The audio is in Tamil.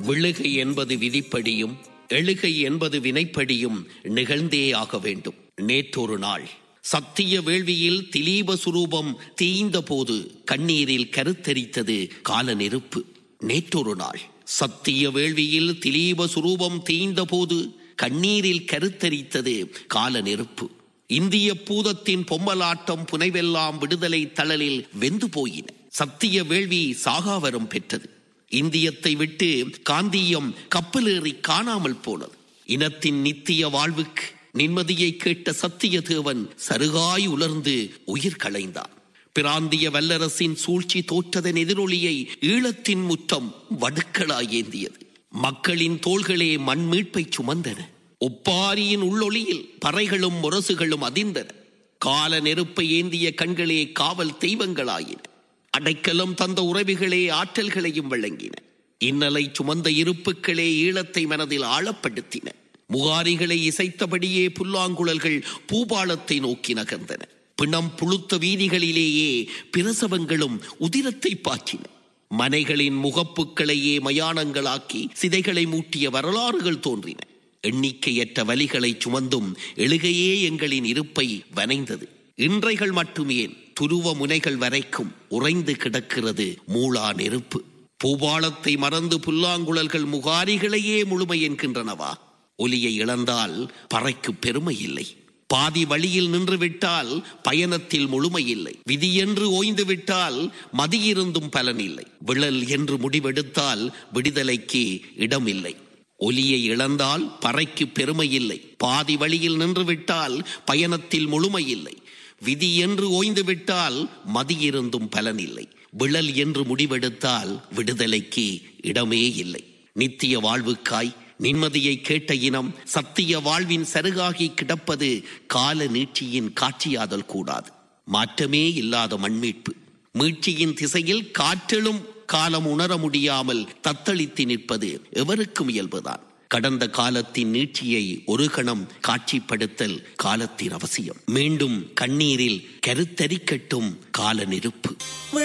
விழுகை என்பது விதிப்படியும் எழுகை என்பது வினைப்படியும் நிகழ்ந்தே ஆக வேண்டும் நேற்றொரு நாள் சத்திய வேள்வியில் திலீப சுரூபம் தீய்ந்த போது கண்ணீரில் கருத்தரித்தது கால நெருப்பு நேற்றொரு நாள் சத்திய வேள்வியில் திலீப சுரூபம் தீய்ந்த போது கண்ணீரில் கருத்தரித்தது கால நெருப்பு இந்திய பூதத்தின் பொம்மலாட்டம் புனைவெல்லாம் விடுதலை தளலில் வெந்து போயின சத்திய வேள்வி சாகாவரம் பெற்றது இந்தியத்தை விட்டு காந்தியம் கப்பலேறி காணாமல் போனது இனத்தின் நித்திய வாழ்வுக்கு நிம்மதியை கேட்ட சத்திய தேவன் சருகாய் உலர்ந்து உயிர் களைந்தான் பிராந்திய வல்லரசின் சூழ்ச்சி தோற்றதன் எதிரொலியை ஈழத்தின் முற்றம் வடுக்களாய் ஏந்தியது மக்களின் தோள்களே மண் மீட்பை சுமந்தன ஒப்பாரியின் உள்ளொளியில் பறைகளும் முரசுகளும் அதிர்ந்தன கால நெருப்பை ஏந்திய கண்களே காவல் தெய்வங்களாயின அடைக்கலம் தந்த உறவுகளே ஆற்றல்களையும் வழங்கின இன்னலை சுமந்த இருப்புக்களே ஈழத்தை மனதில் ஆழப்படுத்தின முகாரிகளை இசைத்தபடியே புல்லாங்குழல்கள் பூபாலத்தை நோக்கி நகர்ந்தன பிணம் புழுத்த வீதிகளிலேயே பிரசவங்களும் உதிரத்தை பாய்ச்சின மனைகளின் முகப்புக்களையே மயானங்களாக்கி சிதைகளை மூட்டிய வரலாறுகள் தோன்றின எண்ணிக்கையற்ற வலிகளை சுமந்தும் எழுகையே எங்களின் இருப்பை வனைந்தது இன்றைகள் மட்டுமேன் துருவ முனைகள் வரைக்கும் உறைந்து கிடக்கிறது மூளா நெருப்பு பூபாலத்தை மறந்து புல்லாங்குழல்கள் முகாரிகளையே முழுமை என்கின்றனவா ஒலியை இழந்தால் பறைக்கு பெருமை இல்லை பாதி வழியில் நின்று விட்டால் பயணத்தில் முழுமை இல்லை விதி என்று ஓய்ந்து விட்டால் மதியிருந்தும் பலன் இல்லை விழல் என்று முடிவெடுத்தால் விடுதலைக்கு இடமில்லை ஒலியை இழந்தால் பறைக்கு பெருமை இல்லை பாதி வழியில் நின்று விட்டால் பயணத்தில் முழுமை இல்லை விதி என்று ஓய்ந்து விட்டால் மதியிருந்தும் பலன் இல்லை விழல் என்று முடிவெடுத்தால் விடுதலைக்கு இடமே இல்லை நித்திய வாழ்வுக்காய் நிம்மதியை கேட்ட இனம் சத்திய வாழ்வின் சருகாகி கிடப்பது கால நீட்சியின் காட்சியாதல் கூடாது மாற்றமே இல்லாத மண்மீட்பு மீட்சியின் திசையில் காற்றெழும் காலம் உணர முடியாமல் தத்தளித்து நிற்பது எவருக்கும் இயல்புதான் கடந்த காலத்தின் நீட்சியை ஒரு கணம் காட்சிப்படுத்தல் காலத்தின் அவசியம் மீண்டும் கண்ணீரில் கருத்தரிக்கட்டும் கால நெருப்பு